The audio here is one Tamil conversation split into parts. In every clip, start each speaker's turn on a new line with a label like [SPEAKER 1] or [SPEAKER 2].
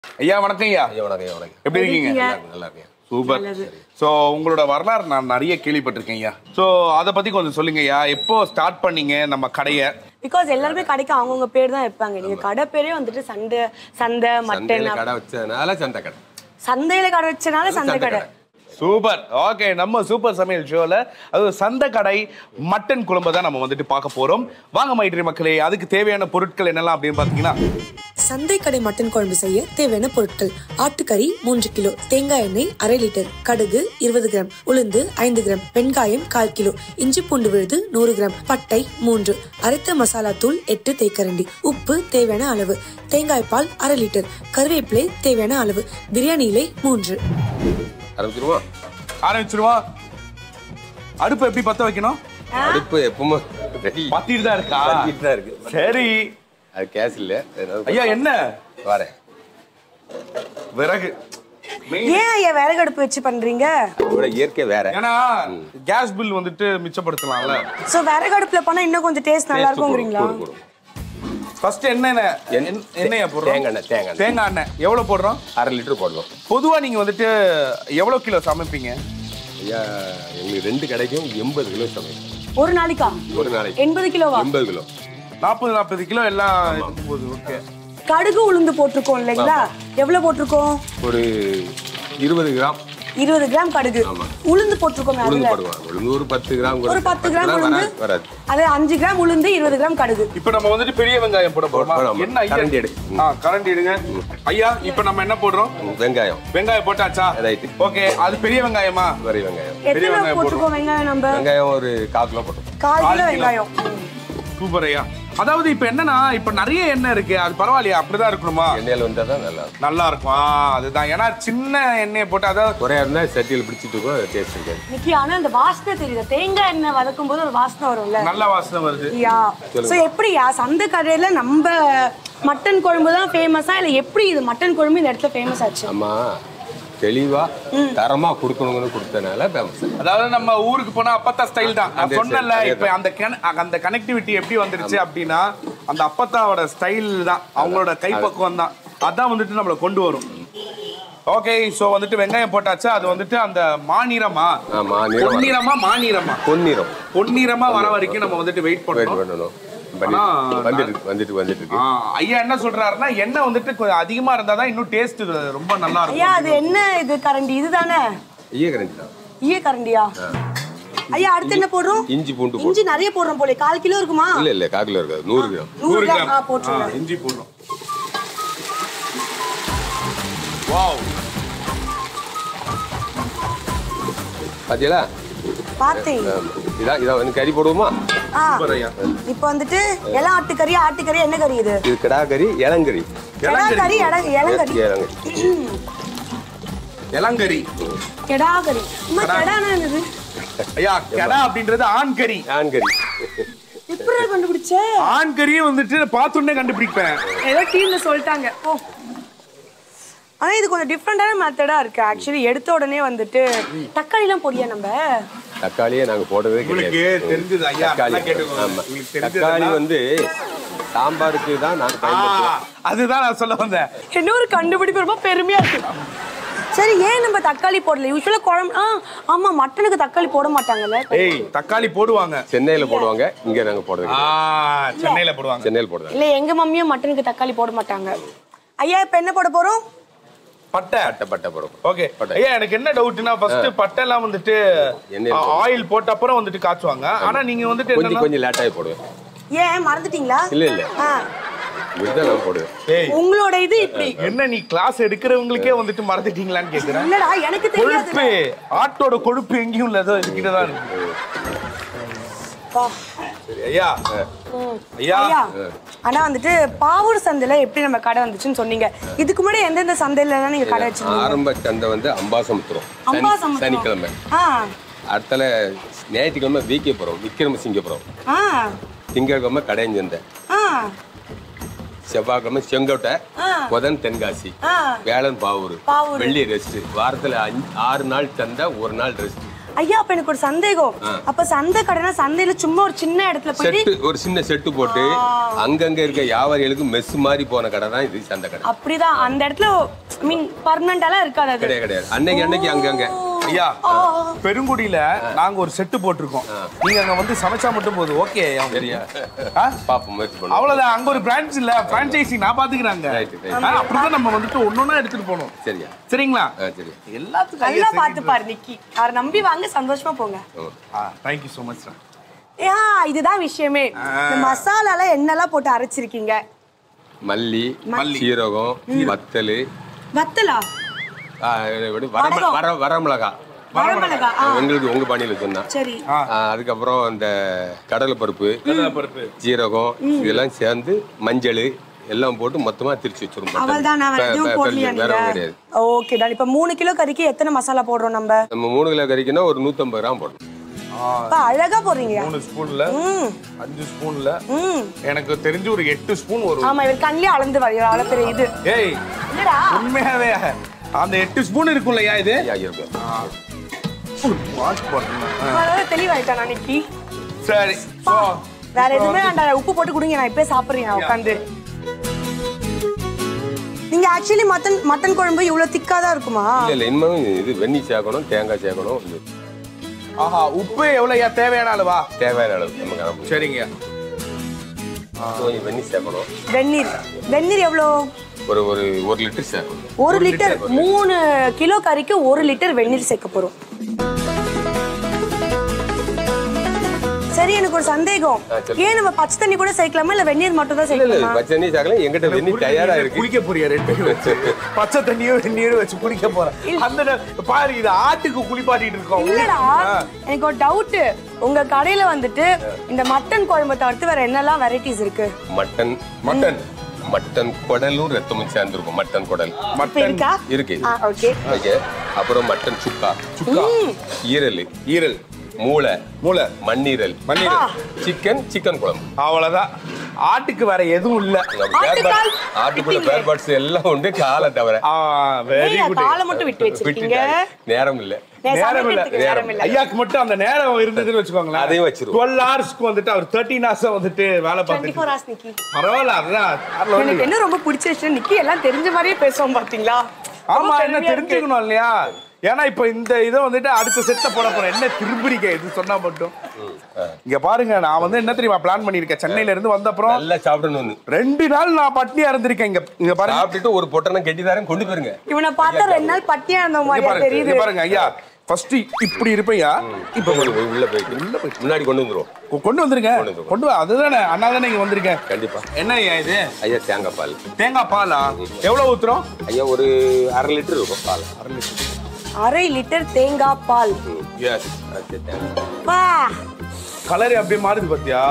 [SPEAKER 1] ஐயா வணக்கம் ஐயா
[SPEAKER 2] ஐயா வணக்கம் ஐயா வணக்கம்
[SPEAKER 1] எப்படி இருக்கீங்க
[SPEAKER 2] நல்லா இருக்கு, நல்லா இருக்கேன்
[SPEAKER 1] சூப்பர் ஸோ உங்களோட வரலாறு நான் நிறைய கேள்விப்பட்டிருக்கேன் ஐயா ஸோ அதை பத்தி கொஞ்சம் சொல்லுங்க ஐயா எப்போ ஸ்டார்ட் பண்ணீங்க நம்ம கடையை
[SPEAKER 3] பிகாஸ் எல்லாருமே கடைக்கு அவங்கவுங்க பேர் தான் வைப்பாங்க நீங்க கடை பேரே வந்துட்டு சண்டை சந்தை மட்டன்
[SPEAKER 2] சந்தையில கடை வச்சதுனால சந்தை கடை
[SPEAKER 3] சந்தையில கடை வச்சனால சந்தை
[SPEAKER 2] சந்தை
[SPEAKER 3] கடை
[SPEAKER 2] கடை.
[SPEAKER 1] சூப்பர் ஓகே நம்ம சூப்பர் சமையல் ஷோல அது சந்த கடை மட்டன் குழம்பு தான் நம்ம வந்துட்டு பார்க்க போறோம் வாங்க மைட்ரி மக்களே அதுக்கு தேவையான பொருட்கள் என்னெல்லாம் அப்படின்னு பார்த்தீங்கன்னா
[SPEAKER 4] சந்தை கடை மட்டன் குழம்பு செய்ய தேவையான பொருட்கள் ஆட்டுக்கறி மூன்று கிலோ தேங்காய் எண்ணெய் அரை லிட்டர் கடுகு இருபது கிராம் உளுந்து ஐந்து கிராம் வெங்காயம் கால் கிலோ இஞ்சி பூண்டு விழுது நூறு கிராம் பட்டை மூன்று அரைத்த மசாலா தூள் எட்டு தேக்கரண்டி உப்பு தேவையான அளவு தேங்காய் பால் அரை லிட்டர் கருவேப்பிலை தேவையான அளவு பிரியாணி இலை மூன்று
[SPEAKER 2] ஆரம்பிச்சிருவோம்
[SPEAKER 1] ஆரம்பிச்சிருவோம் அடுப்பு எப்படி பத்த வைக்கணும்
[SPEAKER 2] அடுப்பு எப்பவுமே ரெடி
[SPEAKER 1] பத்திட்டு தான் இருக்கா
[SPEAKER 2] பத்திட்டு தான் இருக்கு
[SPEAKER 1] சரி
[SPEAKER 2] அது கேஸ் இல்ல அதனால
[SPEAKER 1] ஐயா என்ன
[SPEAKER 2] வரேன்
[SPEAKER 1] விறகு Main-
[SPEAKER 3] ஏன் ஐயா விறகு அடுப்பு வச்சு பண்றீங்க
[SPEAKER 2] அதோட இயற்கை வேற
[SPEAKER 1] ஏன்னா கேஸ் பில் வந்துட்டு மிச்சப்படுத்தலாம்ல
[SPEAKER 3] சோ விறகு அடுப்புல பண்ணா இன்னும் கொஞ்சம் டேஸ்ட் நல்லா
[SPEAKER 2] Taste கூடும்,
[SPEAKER 3] இருக்குங்கிறீங்களா
[SPEAKER 2] கூடும், கூடும்.
[SPEAKER 1] ஃபர்ஸ்ட் என்ன
[SPEAKER 2] எண்ணெய்.
[SPEAKER 1] எண்ணெயா போடுறோம்
[SPEAKER 2] தேங்காய் எண்ணெய், தேங்காய் எண்ணெய்.
[SPEAKER 1] தேங்காய் எண்ணெய் எவ்வளவு போடுறோம்
[SPEAKER 2] அரை லிட்டர் போடுவோம்
[SPEAKER 1] பொதுவா நீங்க வந்துட்டு எவ்வளவு கிலோ சமைப்பீங்க
[SPEAKER 2] ஐயா எங்களுக்கு ரெண்டு கடைக்கும் எண்பது கிலோ சமைக்கும்
[SPEAKER 3] ஒரு நாளைக்கா
[SPEAKER 2] ஒரு நாளைக்கு
[SPEAKER 3] எண்பது கிலோவா
[SPEAKER 2] எண்பது கிலோ
[SPEAKER 1] நாற்பது நாற்பது கிலோ எல்லாம் இருக்கும் போது ஓகே
[SPEAKER 3] கடுகு உளுந்து போட்டிருக்கோம் இல்லைங்களா எவ்வளவு போட்டிருக்கோம்
[SPEAKER 2] ஒரு இருபது கிராம்
[SPEAKER 3] இருபது கிராம் கடுகு உளுந்து போட்டிருக்கோங்க
[SPEAKER 2] உளுந்து
[SPEAKER 3] அதுல
[SPEAKER 2] போடுவாங்க உளுந்து ஒரு பத்து கிராம் கூட
[SPEAKER 3] ஒரு பத்து கிராம் உளுந்து
[SPEAKER 2] வராது வராது
[SPEAKER 3] அது அஞ்சு கிராம் உளுந்து இருபது கிராம் கடுகு
[SPEAKER 1] இப்போ நம்ம வந்துட்டு பெரிய வெங்காயம் போட போறோமா
[SPEAKER 2] போடலாம்.
[SPEAKER 1] என்ன ஐயா
[SPEAKER 2] கரண்டி எடு.
[SPEAKER 1] ஆ கரண்டி எடுங்க ஐயா இப்போ நம்ம என்ன போடுறோம்
[SPEAKER 2] வெங்காயம்
[SPEAKER 1] வெங்காயம் போட்டாச்சா
[SPEAKER 2] Right.
[SPEAKER 1] ஓகே அது பெரிய வெங்காயமா
[SPEAKER 2] வரி வெங்காயம்
[SPEAKER 1] பெரிய
[SPEAKER 3] எத்தனை
[SPEAKER 1] வெங்காயம்
[SPEAKER 3] போட்டிருக்கோம் வெங்காயம் நம்ம
[SPEAKER 2] வெங்காயம் ஒரு கால் கிலோ போட்டோம்
[SPEAKER 3] கால்
[SPEAKER 1] கால்
[SPEAKER 3] கிலோ
[SPEAKER 1] கிலோ.
[SPEAKER 3] வெங்காயம்
[SPEAKER 1] சூப்பர் ஐயா அதாவது இப்போ என்னன்னா இப்போ நிறைய எண்ணெய் இருக்கு அது பரவாயில்லையா அப்படிதான் இருக்கணுமா
[SPEAKER 2] எண்ணெயில் வந்தால் தான் நல்லா இருக்கும்
[SPEAKER 1] நல்லா இருக்கும் ஆ, அதுதான் ஏன்னா சின்ன எண்ணெயை போட்டு அதாவது
[SPEAKER 2] குறையா இருந்தால் சட்டியில் பிடிச்சிட்டு இருக்கும் டேஸ்ட் இருக்காது
[SPEAKER 3] நிக்கி ஆனா அந்த வாசனை தெரியுது தேங்காய் எண்ணெய் வதக்கும் போது ஒரு வாசனை வரும்ல
[SPEAKER 1] நல்ல வாசனை வருது
[SPEAKER 3] யா சோ எப்படியா சந்தை கடையில நம்ம மட்டன் குழம்பு தான் ஃபேமஸா இல்ல எப்படி இது மட்டன் குழம்பு இந்த இடத்துல ஃபேமஸ் ஆச்சு
[SPEAKER 2] ஆமா தெளிவா தரமா கொடுக்கணுங்கன்னு கொடுத்தனால ஃபேமஸ்
[SPEAKER 1] அதாவது நம்ம ஊருக்கு போனா அப்பத்தா ஸ்டைல் தான் நான்
[SPEAKER 2] அதே
[SPEAKER 1] சொன்னல
[SPEAKER 2] style,
[SPEAKER 1] இப்ப அந்த கன- அந்த கனெக்டிவிட்டி எப்படி வந்துருச்சு அப்படின்னா அந்த அப்பத்தாவோட ஸ்டைல் தான் அவங்களோட கைப்பக்குவம் தான் அதான் வந்துட்டு நம்மள கொண்டு வரும் ஓகே சோ வந்துட்டு வெங்காயம் போட்டாச்சு அது வந்துட்டு அந்த மாநிறமா
[SPEAKER 2] ஆமா நிறம்
[SPEAKER 1] பொன்னிறமா மாநிறமா
[SPEAKER 2] பொன்னிறம்
[SPEAKER 1] பொன்னிறமா வர வரைக்கும் நம்ம வந்துட்டு வெயிட்
[SPEAKER 2] வெயிட்
[SPEAKER 1] பண்ணணும்
[SPEAKER 2] பண்ணணும்
[SPEAKER 1] ஆனா,
[SPEAKER 2] பண்ணிட்டு வந்துட்டு வந்துட்டு வந்துட்டு இருக்கு
[SPEAKER 1] ஆ, ஐயா என்ன சொல்றாருன்னா எண்ணெய் வந்துட்டு கொஞ்சம் அதிகமா இருந்தாதான் இன்னும் டேஸ்ட் ரொம்ப நல்லா
[SPEAKER 3] ஐயா
[SPEAKER 1] இருக்கும்
[SPEAKER 3] அது என்ன இது கரண்டி இதுதானே
[SPEAKER 2] ஈய கரண்டி தான்
[SPEAKER 3] ஈய கரண்டியா ஐயா அடுத்து என்ன போடுறோம்
[SPEAKER 2] இஞ்சி பூண்டு போட்டு
[SPEAKER 3] இஞ்சி நிறைய போடுறோம் போல கால் கிலோ இருக்குமா
[SPEAKER 2] இல்ல இல்ல கால் கிலோ இருக்காது நூறு கிராம்
[SPEAKER 3] நூறு கிராம் ஆ
[SPEAKER 1] ஆ,
[SPEAKER 3] போட்டுருங்க
[SPEAKER 1] இஞ்சி போடுறோம் வாவ்
[SPEAKER 2] பாத்தீங்களா
[SPEAKER 3] பார்த்தேன்
[SPEAKER 2] ஆமா. இதான் இதான் வந்து கறி போடுவோமா
[SPEAKER 3] ஆ
[SPEAKER 1] சூப்பர் ஐயா
[SPEAKER 3] இப்போ வந்துட்டு எல்லாம் ஆட்டுக்கறி ஆட்டுக்கறி என்ன கறி இது
[SPEAKER 2] இது கிடா கறி இளங்கறி
[SPEAKER 3] கெடா கறி எட- இளங்கறி
[SPEAKER 2] இளங்கறி
[SPEAKER 1] இளங்கரி
[SPEAKER 3] கெடா கறி அம்மா கெடானா என்னது
[SPEAKER 1] ஐயா கெடா அப்படின்றது ஆண் கறி
[SPEAKER 2] ஆண் கறி
[SPEAKER 3] எப்படி கண்டுபிடிச்ச
[SPEAKER 1] ஆண் கறியை வந்துட்டு பார்த்தோன்னே கண்டுபிடிப்பேன்
[SPEAKER 3] ஏதோ டீம்ல சொல்லிட்டாங்க ஓ ஆனா இது கொஞ்சம் டிஃப்ரெண்டான மெத்தடா இருக்கு ஆக்சுவலி எடுத்த உடனே வந்துட்டு தக்காளி எல்லாம் பொடியா நம்ம
[SPEAKER 2] தக்காளியே நாங்க போடவே
[SPEAKER 1] உங்களுக்கு
[SPEAKER 2] கிடையாது
[SPEAKER 1] தெரிஞ்சது ஐயா
[SPEAKER 2] தக்காளி
[SPEAKER 1] நல்லா கேட்டுக்கோங்க.
[SPEAKER 2] ஆமா
[SPEAKER 1] உங்களுக்கு தெரிஞ்சது
[SPEAKER 2] தக்காளி
[SPEAKER 1] எல்லாம்.
[SPEAKER 2] வந்து சாம்பாருக்கு தான் நாங்க
[SPEAKER 1] ஆ,
[SPEAKER 2] பயன்படுத்துவோம்
[SPEAKER 1] அதுதான் நான் சொல்ல வந்தேன்
[SPEAKER 3] என்ன ஒரு கண்டுபிடிப்பு ரொம்ப பெருமையா இருக்கு சரி ஏன் நம்ம தக்காளி போடல யூஸ்வலா குழம்பு ஆ ஆமா மட்டனுக்கு தக்காளி போட மாட்டாங்கல்ல
[SPEAKER 1] ஏய் தக்காளி போடுவாங்க
[SPEAKER 2] சென்னையில போடுவாங்க இங்க நாங்க போடுறது
[SPEAKER 1] ஆ
[SPEAKER 2] கிடையாது.
[SPEAKER 1] சென்னையில போடுவாங்க
[SPEAKER 2] சென்னையில் போடுறாங்க
[SPEAKER 3] இல்ல எங்க மம்மியும் மட்டனுக்கு தக்காளி போட மாட்டாங்க ஐயா இப்ப என்ன போட போறோம்
[SPEAKER 1] பட்டை
[SPEAKER 2] பட்டை பட்டை போடுவோம்
[SPEAKER 1] ஓகே
[SPEAKER 2] பட்டை.
[SPEAKER 1] ஐயா எனக்கு என்ன டவுட்னா ஃபர்ஸ்ட் பட்டை எல்லாம் வந்துட்டு
[SPEAKER 2] எண்ணெயில போடுவோம்.
[SPEAKER 1] ஆயில் போட்ட அப்புறம் வந்துட்டு காய்ச்சுவாங்க ஆனா நீங்க வந்துட்டு
[SPEAKER 2] கொஞ்சம்
[SPEAKER 1] என்னன்னா
[SPEAKER 2] கொஞ்சம் லேட்டாகி போடுவேன்
[SPEAKER 3] ஏன் மறந்துட்டீங்களா
[SPEAKER 2] இல்ல இல்ல
[SPEAKER 3] ஆ,
[SPEAKER 2] இப்படிதான் நான் போடுவேன்
[SPEAKER 1] ஏய்
[SPEAKER 3] உங்களோட இது இப்படி
[SPEAKER 1] என்ன நீ கிளாஸ் எடுக்கிறவங்களுக்கே வந்துட்டு மறந்துட்டீங்களான்னு கேக்குறேன்
[SPEAKER 3] இல்லடா எனக்கு தெரியாது
[SPEAKER 1] கொழுப்பு ஆட்டோட கொழுப்பு எங்கேயும் இல்ல ஏதோ இதுக்கிட்ட தான் இருக்கு சரி ஐயா ஐயா
[SPEAKER 3] ஐயா ஆனா வந்துட்டு பாவூர் சந்தையில எப்படி நம்ம கடை வந்துச்சுன்னு சொன்னீங்க இதுக்கு முன்னாடி எந்தெந்த சந்தையில எல்லாம் நீங்க கடை வச்சிருந்தீங்க
[SPEAKER 2] ஆரம்ப சந்தை வந்து அம்பாசமுத்திரம் சனி-
[SPEAKER 3] அம்பாசமுத்திரம்.
[SPEAKER 2] சனிக்கிழமை
[SPEAKER 3] ஆ
[SPEAKER 2] அடுத்தால ஞாயிற்றுக்கிழமை விகேபுரம் விக்ரமசிங்கபுரம்
[SPEAKER 3] ஆ
[SPEAKER 2] திங்கட்கிழமை கடையஞ்சந்தை
[SPEAKER 3] ஆ
[SPEAKER 2] செவ்வாய்க்கிழமை செங்கோட்டை
[SPEAKER 3] ஆ.
[SPEAKER 2] புதன் தென்காசி
[SPEAKER 3] ஆ.
[SPEAKER 2] வேளன் பாவூர்
[SPEAKER 3] பாவூர்.
[SPEAKER 2] வெள்ளி ரெஸ்ட் வாரத்துல அஞ்சு ஆறு நாள் சந்தை ஒரு நாள் ரெஸ்ட்
[SPEAKER 3] ஐயா அப்ப எனக்கு ஒரு சந்தேகம் அப்ப சந்தை கடைனா சந்தையில சும்மா ஒரு சின்ன இடத்துல போயிட்டு
[SPEAKER 2] செட்டு ஒரு சின்ன செட்டு போட்டு அங்கங்க இருக்க வியாபாரிகளுக்கு மெஸ் மாதிரி போன கடை தான் இது சந்தை கடை
[SPEAKER 3] அப்படிதான் அந்த இடத்துல மீன் பர்மனண்டாலாம் இருக்காது அது
[SPEAKER 2] கிடையாது கிடையாது அன்னைக்கு அன்னைக்கு அங்கங்க
[SPEAKER 1] ஐயா பெருங்குடியில நாங்க ஒரு செட்டு போட்டிருக்கோம் நீங்க அங்க வந்து சமைச்சா மட்டும் போதும் ஓகே
[SPEAKER 2] சரியா
[SPEAKER 1] ஆ?
[SPEAKER 2] பாப்போம் முயற்சி பண்ணுவோம்
[SPEAKER 1] அவ்வளவுதான் அங்க ஒரு பிரான்ச் இல்ல பிரான்ச்சைசி நான் பாத்துக்கிறாங்க
[SPEAKER 2] Right, right.
[SPEAKER 1] ஆ, அப்படிதான் நம்ம வந்துட்டு ஒன்னொன்னா எடுத்துட்டு போகணும்
[SPEAKER 2] சரியா
[SPEAKER 1] சரிங்களா
[SPEAKER 2] ஆ, சரி
[SPEAKER 1] எல்லாத்துக்கும்
[SPEAKER 3] நல்லா பார்த்து பாரு நிக்கி அவரை நம்பி வாங்க சந்தோஷமா போங்க
[SPEAKER 1] தேங்க்யூ ஸோ மச்
[SPEAKER 3] ஏன் இதுதான் விஷயமே இந்த மசாலால என்னெல்லாம் போட்டு அரைச்சிருக்கீங்க
[SPEAKER 2] மல்லி
[SPEAKER 1] மல்லி.
[SPEAKER 2] சீரகம் வத்தல்
[SPEAKER 3] வத்தலா
[SPEAKER 2] வர
[SPEAKER 3] வடகம்.
[SPEAKER 2] வர வரமிளகா
[SPEAKER 3] வரமிளகா ஆ,
[SPEAKER 2] எங்களுக்கு உங்க பாணியில சொன்னா
[SPEAKER 3] சரி
[SPEAKER 2] ஆ, அதுக்கப்புறம் அந்த கடலை பருப்பு
[SPEAKER 1] பருப்பு
[SPEAKER 2] ஜீரகம் இதெல்லாம் சேர்ந்து மஞ்சள் எல்லாம் போட்டு மொத்தமா திரிச்சு வச்சிருவோம்
[SPEAKER 3] அவள் தான் நான் வேற எதுவும் போடலையா
[SPEAKER 2] வேற ஒண்ணும்
[SPEAKER 3] நீங்க
[SPEAKER 2] கிடையாது
[SPEAKER 3] ஓகே டான் இப்ப மூணு கிலோ கறிக்கு எத்தனை மசாலா போடுறோம் நம்ம
[SPEAKER 2] நம்ம மூணு கிலோ கறிக்குன்னா ஒரு நூத்தம்பது கிராம் போடணும்
[SPEAKER 3] அப்ப அழகா போடுறீங்க
[SPEAKER 1] மூணு ஸ்பூன்ல
[SPEAKER 3] ம்
[SPEAKER 1] அஞ்சு ஸ்பூன்ல
[SPEAKER 3] ம்
[SPEAKER 1] எனக்கு தெரிஞ்சு ஒரு எட்டு ஸ்பூன் வரும்
[SPEAKER 3] ஆமா இவர் கண்ணிலே அளந்து வர அளப்பெரிய இது
[SPEAKER 1] ஏய்
[SPEAKER 3] என்னடா
[SPEAKER 1] உண்மையாவே அந்த எட்டு ஸ்பூன் இருக்கும்லையா இது
[SPEAKER 2] ஐயா, இருக்கு.
[SPEAKER 1] வாஷ் பண்ணணும்
[SPEAKER 3] அவ்வளவு தெளிவாயிட்டான் அன்னைக்கு
[SPEAKER 1] சரி so,
[SPEAKER 3] வேற எதுவுமே வேண்டாம் உப்பு போட்டு கொடுங்க நான் இப்பயே சாப்பிடுறேன் உட்காந்து நீங்க ஆக்சுவலி மட்டன் மட்டன் குழம்பு இவ்வளவு திக்கா தான் இருக்குமா
[SPEAKER 2] இல்ல இல்ல இன்னும் இது வெந்நீர் சேர்க்கணும் தேங்காய் சேர்க்கணும் இது
[SPEAKER 1] ஆஹா உப்பு எவ்வளவுயா தேவையான அளவா
[SPEAKER 2] தேவையான அளவு நம்ம கணக்கு
[SPEAKER 1] சரிங்க
[SPEAKER 2] கொஞ்சம் வெந்நீர் சேர்க்கணும்
[SPEAKER 3] வெந்நீர் வெந்நீர் எவ்வளோ
[SPEAKER 2] ஒரு ஒரு ஒரு லிட்டர் சேர்க்கணும்
[SPEAKER 3] ஒரு லிட்டர் மூணு கிலோ கறிக்கு ஒரு லிட்டர் வெந்நீர் சேர்க்க போறோம் சரி எனக்கு ஒரு சந்தேகம்
[SPEAKER 2] ஆ, சொல்லு.
[SPEAKER 3] ஏன் நம்ம பச்சை தண்ணி கூட சேர்க்கலாமா இல்ல வெந்நீர் மட்டும் தான்
[SPEAKER 2] இல்ல இல்ல
[SPEAKER 3] சேர்க்கலாமா
[SPEAKER 2] பச்சை தண்ணி சேர்க்கலாம் எங்கிட்ட வெந்நீர் தயாரா இருக்கு
[SPEAKER 1] குடிக்க போறியா ரெண்டு பேரும் வச்சு பச்சை தண்ணியும் வெந்நீரும் வச்சு குடிக்க போறேன் அந்த நே- பாரு இது ஆட்டுக்கு குளிப்பாட்டிட்டு இருக்கோம்
[SPEAKER 3] இல்லடா
[SPEAKER 1] ஆ.
[SPEAKER 3] எனக்கு ஒரு டவுட் உங்க கடையில வந்துட்டு இந்த மட்டன் குழம்பு தவிர்த்து வேற என்னெல்லாம் வெரைட்டிஸ் இருக்கு
[SPEAKER 2] மட்டன் மட்டன் மட்டன் குடலும் ரத்தமும் சேர்ந்துருக்கும் மட்டன் குடல்
[SPEAKER 3] இப்ப இருக்கா
[SPEAKER 2] இருக்கு
[SPEAKER 3] ஆ ஓகே
[SPEAKER 2] ஓகே அப்புறம் மட்டன் சுக்கா
[SPEAKER 1] சுக்கா
[SPEAKER 2] ஈரல்
[SPEAKER 1] ஈரல்
[SPEAKER 2] மூளை
[SPEAKER 1] மூளை
[SPEAKER 2] மண்ணீரல்
[SPEAKER 1] மண்ணீரல்
[SPEAKER 2] சிக்கன் சிக்கன் குழம்பு
[SPEAKER 1] அவ்வளவுதான் ஆட்டுக்கு வேற எதுவும் இல்ல
[SPEAKER 2] நம்ம பேர்
[SPEAKER 3] ஆட்டுக்கால்
[SPEAKER 2] பார்ட்ஸ் ஆட்டுக்குள்ள
[SPEAKER 3] விட்டீங்க.
[SPEAKER 2] பேர் பார்ட்ஸ் எல்லாம் உண்டு காலை தவிர
[SPEAKER 1] வெரி
[SPEAKER 3] ஏன்
[SPEAKER 1] குட்
[SPEAKER 3] காலை மட்டும் விட்டு வச்சிருக்கீங்க
[SPEAKER 2] விட்டுட்டாங்க. நேரம் இல்ல
[SPEAKER 3] நான்
[SPEAKER 1] நேரம் இல்ல,
[SPEAKER 3] சமைக்கிறதுக்கு நேரம் இல்ல
[SPEAKER 1] ஐயாக்கு மட்டும் அந்த நேரம் இருந்ததுன்னு வச்சுக்கோங்களேன்
[SPEAKER 2] அதையும் வச்சிருவோம்.
[SPEAKER 1] டுவெல் ஹவர்ஸ்க்கு வந்துட்டு அவர் தேர்ட்டின் ஹவர்ஸ் வந்துட்டு வேலை
[SPEAKER 3] டுவெண்ட்டி
[SPEAKER 1] பார்த்துட்டு
[SPEAKER 3] ஃபோர் ஹவர்ஸ் நிக்கி
[SPEAKER 1] பரவாயில்ல அதுதான் அதுல ஒண்ணும்
[SPEAKER 3] எனக்கு என்ன ரொம்ப பிடிச்ச விஷயம் நிக்கி எல்லாம் தெரிஞ்ச மாதிரியே பேசுவோம் பாத்தீங்களா
[SPEAKER 1] ஆமா
[SPEAKER 3] ரொம்ப
[SPEAKER 1] என்ன
[SPEAKER 3] பெருமையா இருக்கு.
[SPEAKER 1] தெரிஞ்சுக்கணும் இல்லையா ஏன்னா இப்ப இந்த இதை வந்துட்டு அடுத்த செட்ல போட போறேன் என்ன திரும்பிடிக்க இது சொன்னா மட்டும் இங்க பாருங்க நான் வந்து என்ன தெரியுமா பிளான் பண்ணிருக்கேன் சென்னையில இருந்து வந்த அப்புறம்
[SPEAKER 2] நல்லா சாப்பிடணும்னு
[SPEAKER 1] ரெண்டு நாள் நான் பட்னியா இருந்திருக்கேன் இங்க இங்க பாருங்க
[SPEAKER 2] சாப்பிட்டுட்டு ஒரு பொட்டனை கெட்டிதாரம் கொண்டு போயிருங்க
[SPEAKER 3] இவனை பார்த்தா ரெண்டு நாள் பட்டியா இருந்த
[SPEAKER 1] இங்க
[SPEAKER 3] மாதிரியா
[SPEAKER 1] பாருங்க
[SPEAKER 3] தெரியுது
[SPEAKER 1] இங்க பாருங்க ஐயா ஃபர்ஸ்ட் இப்படி இருப்பையா
[SPEAKER 2] இப்ப கொண்டு போய் உள்ள போயிட்டு முன்னாடி கொண்டு வந்துருவோம்
[SPEAKER 1] கொ- கொண்டு வந்துருங்க
[SPEAKER 2] கொண்டு வந்துருங்க.
[SPEAKER 1] கொண்டு வா அதுதானே அண்ணா தானே இங்க வந்திருக்கேன்
[SPEAKER 2] கண்டிப்பா
[SPEAKER 1] என்ன ஐயா இது
[SPEAKER 2] ஐயா தேங்காய் பால்
[SPEAKER 1] தேங்காய் பாலா எவ்வளவு ஊத்துறோம்
[SPEAKER 2] ஐயா ஒரு அரை லிட்டர் இருக்கும் பால் அரை
[SPEAKER 3] அரை லிட்டர் தேங்காய் பால்
[SPEAKER 2] எஸ் தேங்காய்
[SPEAKER 3] வா
[SPEAKER 1] கலர் அப்படியே மாறுது பாத்தியா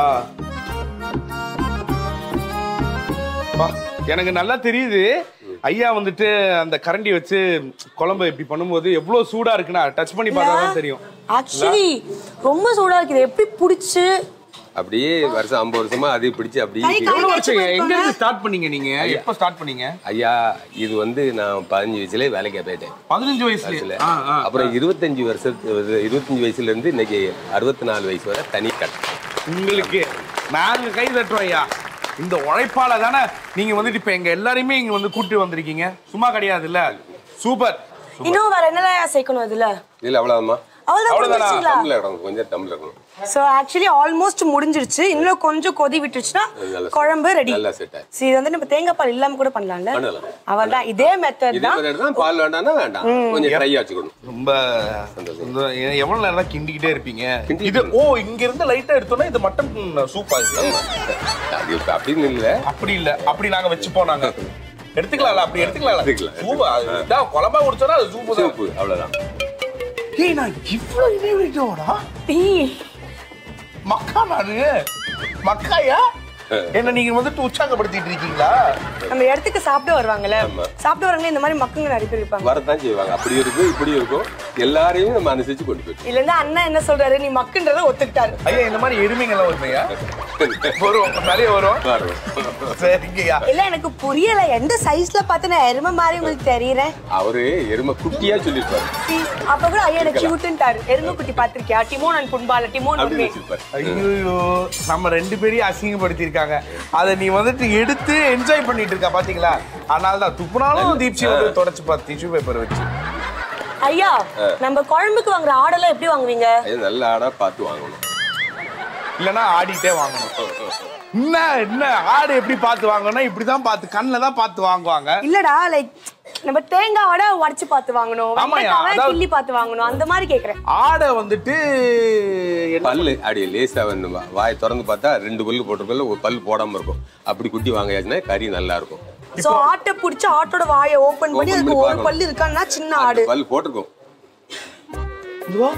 [SPEAKER 1] பா, எனக்கு நல்லா தெரியுது ஐயா வந்துட்டு அந்த கரண்டி வச்சு குழம்பு இப்படி பண்ணும்போது எவ்வளவு சூடா இருக்குன்னா டச் பண்ணி பார்த்தா தான் தெரியும்
[SPEAKER 3] ஆக்சுவலி ரொம்ப சூடா இருக்குது எப்படி புடிச்சு
[SPEAKER 2] அப்படியே வருஷம் ஐம்பது வருஷமா அதை பிடிச்சு அப்படியே
[SPEAKER 3] கை கால்
[SPEAKER 1] எவ்வளவு
[SPEAKER 3] வச்சு
[SPEAKER 1] வருஷம் எங்க இருந்து
[SPEAKER 3] போயிருக்கோங்க.
[SPEAKER 1] ஸ்டார்ட் பண்ணீங்க நீங்க எப்ப ஸ்டார்ட் பண்ணீங்க
[SPEAKER 2] ஐயா இது வந்து நான் பதினஞ்சு வயசுல வேலைக்கு போயிட்டேன்
[SPEAKER 1] பதினஞ்சு வயசுல
[SPEAKER 2] வயசுல
[SPEAKER 1] ஆ, ஆ.
[SPEAKER 2] அப்புறம் இருபத்தஞ்சு வருஷத்து இருபத்தஞ்சு வயசுல இருந்து இன்னைக்கு அறுபத்தி நாலு வயசு வரை தனி கடை
[SPEAKER 1] உங்களுக்கு நாங்க கை தட்டுறோம் ஐயா இந்த உழைப்பால தானே நீங்க வந்துட்டு இப்ப எங்க எல்லாரையுமே இங்க வந்து கூட்டி வந்திருக்கீங்க சும்மா கிடையாது இல்ல சூப்பர்
[SPEAKER 3] இன்னும் வேற என்னலாம் சேர்க்கணும் இதுல
[SPEAKER 2] இல்ல அவ்வளவுதாம்மா
[SPEAKER 3] அவ்வளவுதான்
[SPEAKER 1] அவ்வளவுதானா?
[SPEAKER 3] முடிச்சிங்களா
[SPEAKER 2] டம்ளர் இடணும் கொஞ்சம் டம்ளர் இருக்கணும்
[SPEAKER 3] சோ ஆக்சுவலி ஆல்மோஸ்ட் முடிஞ்சிருச்சு இன்னும் கொஞ்சம் கொதி விட்டுச்சுன்னா
[SPEAKER 2] நல்லா
[SPEAKER 3] குழம்பு ரெடி
[SPEAKER 2] நல்லா செட் ஆயிடும்
[SPEAKER 3] சரி இது வந்து நம்ம தேங்காய் பால் இல்லாம கூட பண்ணலாம்ல
[SPEAKER 2] பண்ணலாம்.
[SPEAKER 3] அவள்தான் இதே மெத்தட்
[SPEAKER 2] இதே
[SPEAKER 3] தான்
[SPEAKER 2] மாதிரி தான் பால் வேண்டாம்னா வேண்டாம் கொஞ்சம் ட்ரை ஆச்சுக்கணும்
[SPEAKER 1] ரொம்ப இந்த எ- எவ்வளவு நேரம் தான் கிண்டிக்கிட்டே இருப்பீங்க
[SPEAKER 2] கிண்டிக்கிட்டு
[SPEAKER 1] இது ஓ இங்க இருந்து லைட்டா எடுத்தோம்னா இது மட்டன் சூப்பா இது
[SPEAKER 2] அது இப்ப அப்படின்னு இல்ல
[SPEAKER 1] அப்படி இல்ல அப்படி நாங்க வச்சுப்போம் நாங்க எடுத்துக்கலாம்ல அப்படி எடுத்துக்கலாம்ல
[SPEAKER 2] எடுத்துக்கலாம்.
[SPEAKER 1] சூப்பா இதான் குழம்பா குடிச்சோன்னா அது சூப்பு தான்
[SPEAKER 2] சூப்பு அவ்வளவுதான்
[SPEAKER 1] ஏய் நான் இவ்வளவு இடைவெளிட்டோடா
[SPEAKER 3] டீ
[SPEAKER 1] மக்கா நானு மக்காயா என்ன நீங்க வந்துட்டு உற்சாகப்படுத்திட்டு இருக்கீங்களா
[SPEAKER 3] நம்ம இடத்துக்கு சாப்பிட வருவாங்கல்ல சாப்பிட வரவங்க இந்த மாதிரி மக்கங்க நிறைய பேர் இருப்பாங்க
[SPEAKER 2] வரத்தான் செய்வாங்க அப்படி இருக்கும் இப்படி இருக்கும் எல்லாரையும் நம்ம அனுசரிச்சு கொண்டு போயிட்டு
[SPEAKER 3] இல்ல இருந்து அண்ணன் என்ன சொல்றாரு நீ மக்குன்றத ஒத்துக்கிட்டாரு
[SPEAKER 1] ஐயா இந்த மாதிரி எருமைங்கெல்லாம் வருமையா வரும் நிறைய வரும்
[SPEAKER 2] வரும்.
[SPEAKER 1] சரிங்கய்யா
[SPEAKER 3] இல்ல எனக்கு புரியல எந்த சைஸ்ல பார்த்து நான் எருமை மாதிரி உங்களுக்கு தெரியறேன்
[SPEAKER 2] அவரு எருமை குட்டியா சொல்லிருப்பாரு
[SPEAKER 3] அப்ப கூட ஐயா எனக்கு கியூட்டுன்ட்டாரு எருமை குட்டி பாத்திருக்கியா டிமோன் அண்ட் புண்பால டிமோன்
[SPEAKER 2] அப்படின்னு
[SPEAKER 3] உண்மை
[SPEAKER 2] வச்சிருப்பாரு
[SPEAKER 1] ஐயோ நம்ம ரெண்டு பேரையும் அசிங்கப்படுத்தி இருக்காங்க அதை நீ வந்துட்டு எடுத்து என்ஜாய் பண்ணிட்டு இருக்க பாத்தீங்களா அதனால தான் துப்புனாலும் தீப்சி வந்து தொடச்சு பார்த்து டிஷ்யூ பேப்பர் வச்சு
[SPEAKER 3] ஐயா நம்ம குழம்புக்கு வாங்குற ஆடெல்லாம் எப்படி வாங்குவீங்க
[SPEAKER 2] அது நல்ல ஆடா பார்த்து வாங்கணும்
[SPEAKER 1] இல்லைன்னா ஆடிட்டே வாங்கணும் என்ன என்ன ஆடு எப்படி பார்த்து வாங்கணும் இப்படிதான் பார்த்து கண்ணில் தான் பார்த்து வாங்குவாங்க
[SPEAKER 3] இல்லடா லைக் நம்ம தேங்காவோட உடைச்சு பார்த்து வாங்கணும்
[SPEAKER 1] ஆமாய்யா,
[SPEAKER 3] வெண்டைக்காவை
[SPEAKER 1] அதாவது-
[SPEAKER 3] கிள்ளி பார்த்து வாங்கணும் அந்த மாதிரி கேக்குறேன்
[SPEAKER 1] ஆடை வந்துட்டு என்ன
[SPEAKER 2] பல்லு அப்படி லேசா வந்து வா- வாய் திறந்து பார்த்தா ரெண்டு பல்லு போட்டிருக்கல ஒரு பல்லு போடாம இருக்கும் அப்படி குட்டி வாங்கியாச்சுன்னா கறி நல்லா இருக்கும்
[SPEAKER 3] சோ ஆட்டை புடிச்சு ஆட்டோட வாயை ஓபன் பண்ணி
[SPEAKER 2] Open
[SPEAKER 3] அதுக்கு
[SPEAKER 2] பண்ணி
[SPEAKER 3] ஒரு
[SPEAKER 2] பார்க்கணும்.
[SPEAKER 3] பல்லு இருக்கான்னா சின்ன ஆடு
[SPEAKER 2] பல்லு போட்டிருக்கும்
[SPEAKER 1] இதுவா?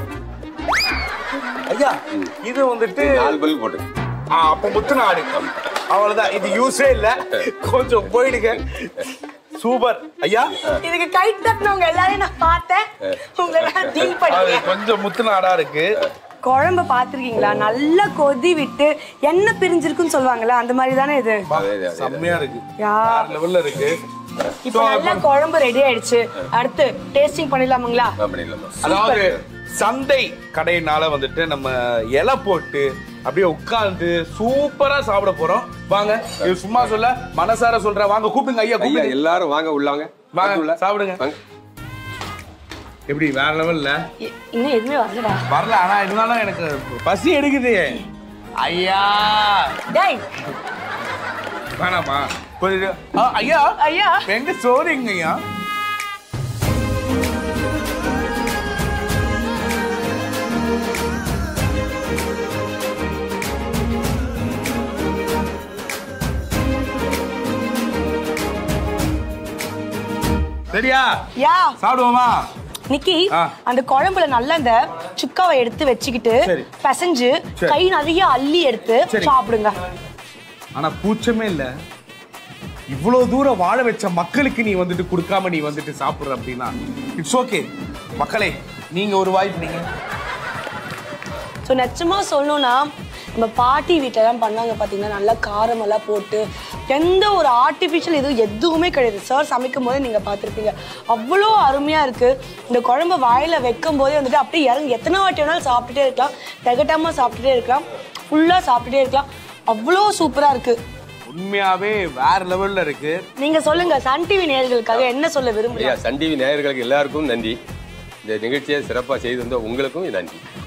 [SPEAKER 1] ஐயா இது வந்துட்டு
[SPEAKER 2] நாலு பல்லு போட்டிருக்கும்
[SPEAKER 1] ஆ, அப்ப முத்துன ஆடு அவ்வளவுதான் இது யூஸே இல்ல கொஞ்சம் போயிடுங்க சூப்பர் ஐயா
[SPEAKER 3] இதுக்கு கை தட்டினவங்க எல்லாரையும் நான் பார்த்தேன் உங்களை நான் டீல்
[SPEAKER 1] அது
[SPEAKER 3] பண்ணிட்டேன்
[SPEAKER 1] கொஞ்சம் முத்துன ஆடா இருக்கு
[SPEAKER 3] குழம்பு பாத்திருக்கீங்களா நல்லா கொதி விட்டு எண்ணெய் பிரிஞ்சிருக்குன்னு சொல்லுவாங்கல்ல அந்த மாதிரி தானே இது
[SPEAKER 2] அதே அதே, அதே
[SPEAKER 1] செம்மையா இருக்கு
[SPEAKER 3] யா.
[SPEAKER 1] வேற லெவல்ல இருக்கு
[SPEAKER 3] இப்போ நல்லா குழம்பு ரெடி ஆயிடுச்சு அடுத்து டேஸ்டிங் பண்ணிடலாமுங்களா
[SPEAKER 2] அப்படி இல்லம்மா
[SPEAKER 1] அதாவது சந்தை கடையினால வந்துட்டு நம்ம இலை போட்டு அப்படியே உட்கார்ந்து சூப்பரா சாப்பிட போறோம் வாங்க இது சும்மா சொல்ல மனசார சொல்ற வாங்க கூப்பிடுங்க ஐயா
[SPEAKER 2] ஐயா
[SPEAKER 1] கூப்பிடுங்க
[SPEAKER 2] எல்லாரும் வாங்க உள்ளாங்க
[SPEAKER 1] வாங்க,
[SPEAKER 2] உள்ள.
[SPEAKER 1] சாப்பிடுங்க.
[SPEAKER 2] வாங்க.
[SPEAKER 1] எப்படி வேற லெவல்ல
[SPEAKER 3] இ- இன்னும் எதுவுமே வரலடா
[SPEAKER 1] வரல ஆனா இருந்தாலும் எனக்கு பசி எடுக்குது ஐயா
[SPEAKER 3] டேய்
[SPEAKER 1] வேணாமா கொஞ்சம் ஆ, ஐயா
[SPEAKER 3] ஐயா
[SPEAKER 1] எங்க சோறுங்க ஐயா சரியா
[SPEAKER 3] யா
[SPEAKER 1] சாப்பிடுவோமா
[SPEAKER 3] நிக்கி
[SPEAKER 1] ஆ.
[SPEAKER 3] அந்த குழம்புல நல்லா இந்த சுக்காவை எடுத்து வச்சுக்கிட்டு
[SPEAKER 1] சரி.
[SPEAKER 3] பிசைஞ்சு
[SPEAKER 1] சரி.
[SPEAKER 3] கை நிறைய அள்ளி எடுத்து
[SPEAKER 1] சரி.
[SPEAKER 3] சாப்பிடுங்க
[SPEAKER 1] ஆனா கூச்சமே இல்ல இவ்வளவு தூரம் வாழ வச்ச மக்களுக்கு நீ வந்துட்டு கொடுக்காம நீ வந்துட்டு சாப்பிடுற அப்படின்னா இட்ஸ் ஓகே மக்களே நீங்க ஒரு வாய்ப்பு நீங்க
[SPEAKER 3] ஸோ நிச்சயமா சொல்லணும்னா நம்ம பாட்டி வீட்டில் தான் பண்ணாங்க பார்த்தீங்கன்னா நல்லா காரமெல்லாம் போட்டு எந்த ஒரு ஆர்டிஃபிஷியல் இதுவும் எதுவுமே கிடையாது சார் சமைக்கும் போது நீங்கள் பார்த்துருப்பீங்க அவ்வளோ அருமையாக இருக்குது இந்த குழம்பு வாயில் வைக்கும் போதே வந்துட்டு அப்படியே இறங்கி எத்தனை வாட்டி வேணாலும் சாப்பிட்டுட்டே இருக்கலாம் திகட்டாமல் சாப்பிட்டுட்டே இருக்கலாம் ஃபுல்லாக சாப்பிட்டுட்டே இருக்கலாம் அவ்வளோ சூப்பராக இருக்குது
[SPEAKER 1] உண்மையாவே வேற லெவல்ல இருக்கு
[SPEAKER 3] நீங்கள் சொல்லுங்கள் சன் டிவி நேயர்களுக்காக என்ன சொல்ல விரும்புறீங்க
[SPEAKER 2] ஐயா சன் டிவி நேயர்களுக்கு எல்லாருக்கும் நன்றி இந்த நிகழ்ச்சியை சிறப்பாக செய்து வந்த உங்களுக்கும் நன்றி